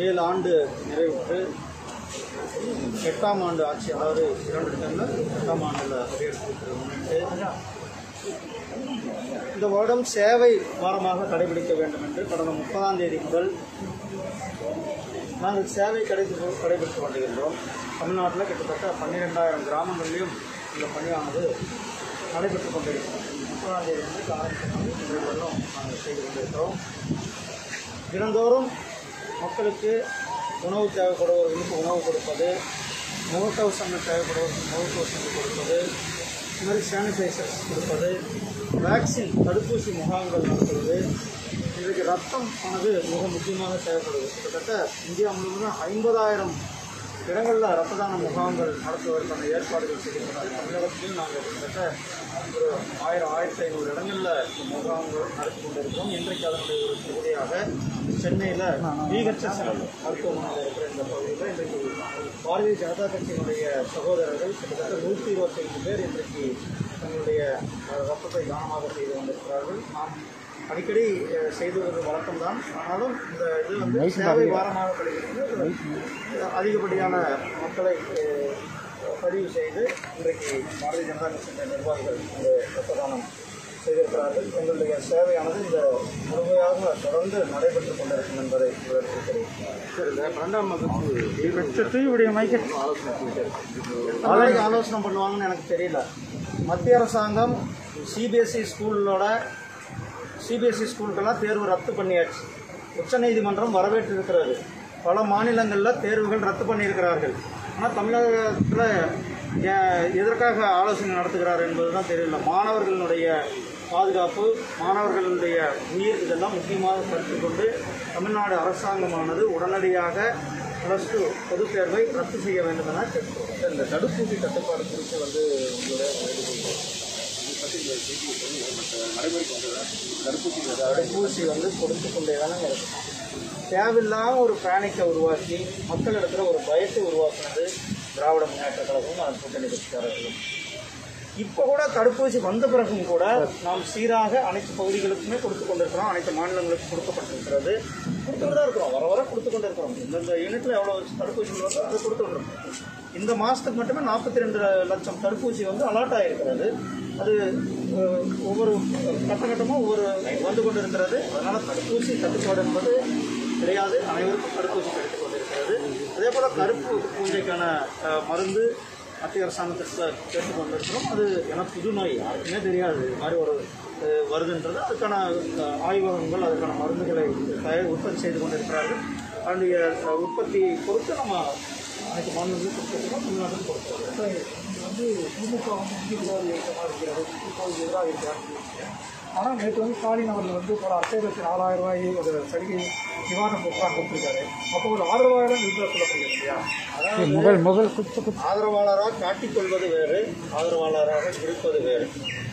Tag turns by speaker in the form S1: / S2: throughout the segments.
S1: ஏழு ஆண்டு நிறைவுற்று எட்டாம் ஆண்டு ஆட்சி அதாவது இரண்டு டென்ல எட்டாம் ஆண்டில் அடியெடுத்து முன்னிட்டு இந்த வருடம் சேவை வாரமாக கடைபிடிக்க வேண்டும் என்று கடந்த முப்பதாம் தேதி முதல் நாங்கள் சேவை கடைபிடி கடைபிடித்து கொண்டிருக்கின்றோம் தமிழ்நாட்டில் கிட்டத்தட்ட பன்னிரெண்டாயிரம் கிராமங்களிலும் இந்த பணியானது நடைபெற்றுக் கொண்டிருக்கிறோம் முப்பதாம் தேதி வந்து ஆரம்பித்து இன்றைய வருடம் நாங்கள் செய்து கொண்டிருக்கிறோம் தினந்தோறும் மக்களுக்கு உணவு தேவைப்படுபவர்களுக்கு உணவு கொடுப்பது முகக்கவசங்கள் தேவைப்படுவதற்கு முகக்கவசங்கள் கொடுப்பது இது மாதிரி சானிடைசர்ஸ் கொடுப்பது வேக்சின் தடுப்பூசி முகாம்கள் நடத்துவது இதுக்கு ரத்தம் ஆனது மிக முக்கியமாக தேவைப்படுது கிட்டத்தட்ட இந்தியா முழுவதும் ஐம்பதாயிரம் இடங்களில் ரத்த தான முகாம்கள் நடத்துவதற்கான ஏற்பாடுகள் செய்திருக்கிறார்கள் தமிழகத்திலும் நாங்கள் கிட்டத்தட்ட ஒரு ஆயிரம் ஆயிரத்தி ஐநூறு இடங்களில் இந்த முகாம்கள் நடத்தி கொண்டிருக்கிறோம் இன்றைக்கு அதனுடைய ஒரு பகுதியாக சென்னையில் பிஹெச்எஸ் மருத்துவமனையில் இருக்கிற இந்த பகுதியில் இன்றைக்கு பாரதிய ஜனதா கட்சியினுடைய சகோதரர்கள் கிட்டத்தட்ட நூற்றி இருபத்தைந்து பேர் இன்றைக்கு தங்களுடைய அஹ், ரத்தத்தை தானமாக செய்து கொண்டிருக்கிறார்கள் நாம் அடிக்கடி அஹ், செய்து வரும் வழக்கம்தான் ஆனாலும் இந்த இது வந்து சேவை வாரமாக கழிக்கிறது அதிகப்படியான மக்களை அஹ், பதிவு செய்து இன்றைக்கு பாரதிய ஜனதா கட்சியினுடைய நிர்வாகிகள் இந்த ரத்த தானம் செய்திருக்கிறார்கள் எங்களுடைய சேவையானது இந்த முழுமையாக தொடர்ந்து நடைபெற்றுக் கொண்டிருக்கும் என்பதை விவரித்திருக்கிறேன் சரி இந்த பன்னெண்டாம் வகுப்பு நாளைக்கு ஆலோசனை பண்ணுவாங்கன்னு எனக்கு தெரியல மத்திய அரசாங்கம் சிபிஎஸ்இ ஸ்கூலோட சிபிஎஸ்இ ஸ்கூலுக்கெல்லாம் தேர்வு ரத்து பண்ணியாச்சு உச்சநீதிமன்றம் வரவேற்றிருக்கிறது பல மாநிலங்களில் தேர்வுகள் ரத்து பண்ணியிருக்கிறார்கள் ஆனால் தமிழகத்தில் ஏ- எதற்காக ஆலோசனை நடத்துகிறார் என்பது தான் தெரியல மாணவர்களுடைய பாதுகாப்பு மாணவர்களுடைய உயிர் இதெல்லாம் முக்கியமாக கருத்தில் கொண்டு தமிழ்நாடு அரசாங்கமானது உடனடியாக ப்ளஸ் டூ பொதுத் தேர்வை ரத்து செய்ய வேண்டும் என கேட்கிறோம் இந்த தடுப்பூசி கட்டுப்பாடு குறித்து வந்து உங்களுடைய தடுப்பூசி வந்து கொடுத்து கொண்டே தானே இருக்கும் தேவையில்லாம ஒரு பேனிக்கை உருவாக்கி மக்களிடத்துல ஒரு பயத்தை உருவாக்குனது திராவிட முன்னேற்ற கழகமும் அதன் கூட்டணி கட்சிக்காரர்களும் இப்போ கூட தடுப்பூசி வந்த பிறகும் கூட நாம் சீராக அனைத்து பகுதிகளுக்குமே கொடுத்து கொண்டிருக்கிறோம் அனைத்து மாநிலங்களுக்கும் கொடுக்கப்பட்டிருக்கிறது கொடுத்துட்டு தான் இருக்கிறோம் வர வர கொடுத்து கொண்டு இருக்கிறோம் இந்தந்த யூனிட்ல எவ்வளோ தடுப்பூசிகள் வருதோ அதை கொடுத்து கொண்டிருக்கோம் இந்த மாதத்துக்கு மட்டுமே நாற்பத்தி ரெண்டு லட்சம் தடுப்பூசி வந்து அலாட் ஆகிருக்கிறது அது அஹ், ஒவ்வொரு கட்டகட்டமும் ஒவ்வொரு வந்து கொண்டிருக்கிறது அதனால் தடுப்பூசி தட்டுப்பாடு என்பது கிடையாது அனைவருக்கும் தடுப்பூசி கிடைத்துக் கொண்டிருக்கிறது அதே போல் கருப்பு பூஞ்சைக்கான அஹ், மருந்து மத்திய அரசாங்கத்திற்கு கேட்டுக் கொண்டிருக்கிறோம் அது ஏன்னா புது நோய் யாருக்குமே தெரியாது இது மாதிரி ஒரு அஹ், வருதுன்றது அதுக்கான அஹ், ஆய்வகங்கள் அதுக்கான மருந்துகளை தயார் உற்பத்தி செய்து கொண்டிருக்கிறார்கள் அதனுடைய அஹ், உற்பத்தியை பொறுத்து நம்ம அனைத்து மாநிலங்களும் கொடுத்துருக்கோம் தமிழ்நாட்டிலும் கொடுத்துருக்கோம்
S2: வந்து திமுக வந்து இந்திய விரோத இயக்கமாக இருக்கிறது திமுக எதிராக இருக்கிறார் ஆனால் நேற்று வந்து ஸ்டாலின் அவர்கள் வந்து பல அட்டைகளுக்கு நாலாயிரம் ரூபாய் ஒரு சலுகை நிவாரண பொருளாக கொடுத்துருக்காரு அப்போ ஒரு ஆதரவாளர் இருக்கிற சொல்லப்படுகிறது இல்லையா
S1: அதாவது ஆதரவாளராக காட்டிக்கொள்வது வேறு ஆதரவாளராக இருப்பது வேறு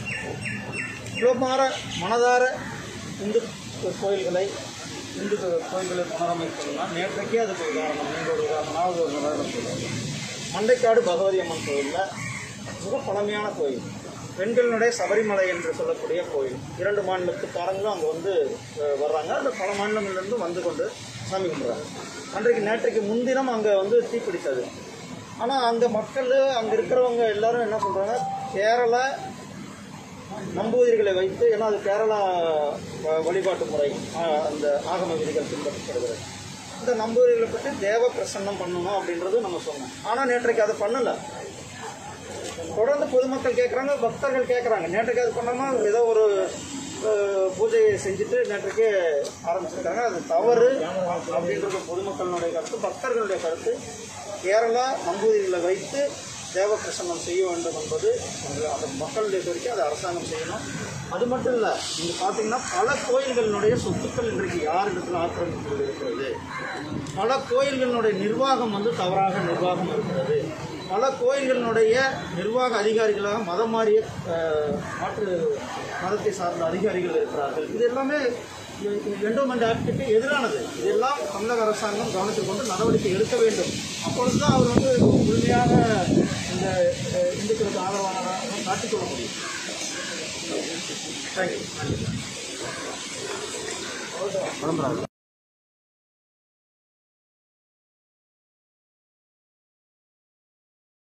S1: குலமார மனதார இந்து கோயில்களை இந்து கோயில்களை புனரமைப்பதுனா நேற்றைக்கே அதுக்கு உதாரணம் நீங்கள் ஒரு உதாரணம் ஒரு உதாரணம் சொல்லுங்கள் மண்டைக்காடு பகவதி அம்மன் கோயிலில் மிக பழமையான கோயில் பெண்களினுடைய சபரிமலை என்று சொல்லக்கூடிய கோயில் இரண்டு மாநிலத்துக்காரங்களும் அங்கே வந்து அஹ், வர்றாங்க அந்த பல மாநிலங்கள்லேருந்து வந்து கொண்டு சாமி கும்பிட்றாங்க அன்றைக்கு நேற்றைக்கு முன்தினம் அங்கே வந்து தீப்பிடித்தது ஆனால் அங்கே மக்கள் அங்கே இருக்கிறவங்க எல்லாரும் என்ன சொல்கிறாங்க கேரள நம்பூதிரிகளை வைத்து ஏன்னா அது கேரளா வ- வழிபாட்டு முறை ஆ, அந்த ஆகம விதிகள் பின்பற்றப்படுகிறது இந்த நம்பூதிரிகளை பற்றி தேவ பிரசன்னம் பண்ணணும் அப்படின்றது நம்ம சொன்னோம் ஆனால் நேற்றைக்கு அதை பண்ணலை தொடர்ந்து பொதுமக்கள் கேட்குறாங்க பக்தர்கள் கேட்குறாங்க நேற்றைக்கு அது பண்ணாமல் ஏதோ ஒரு அஹ், பூஜையை செஞ்சுட்டு நேற்றைக்கே ஆரம்பிச்சிருக்காங்க அது தவறு அப்படின்றது பொதுமக்களுடைய கருத்து பக்தர்களுடைய கருத்து கேரளா நம்பூதிரிகளை வைத்து தேவ பிரசன்னம் செய்ய வேண்டும் என்பது அந்த அந்த மக்களுடைய கோரிக்கை அதை அரசாங்கம் செய்யணும் அது மட்டும் இல்லை இங்கே பார்த்தீங்கன்னா பல கோயில்களினுடைய சொத்துக்கள் இன்றைக்கு யாரிடத்தில் ஆக்கிரமிப்பு இருக்கிறது பல கோயில்களினுடைய நிர்வாகம் வந்து தவறாக நிர்வாகம் இருக்கிறது பல கோயில்களினுடைய நிர்வாக அதிகாரிகளாக மதம் மாறிய அஹ், மாற்று மதத்தை சார்ந்த அதிகாரிகள் இருக்கிறார்கள் இது எல்லாமே என்டோமெண்ட் ஆக்டுக்கு எதிரானது இதெல்லாம் தமிழக அரசாங்கம் கவனத்தில் கொண்டு நடவடிக்கை எடுக்க வேண்டும் அப்பொழுது தான் அவர் வந்து முழுமையாக இந்த அஹ், இந்துக்களுக்கு ஆதரவானதாக காட்டிக்கொள்ள முடியும் தேங்க்யூ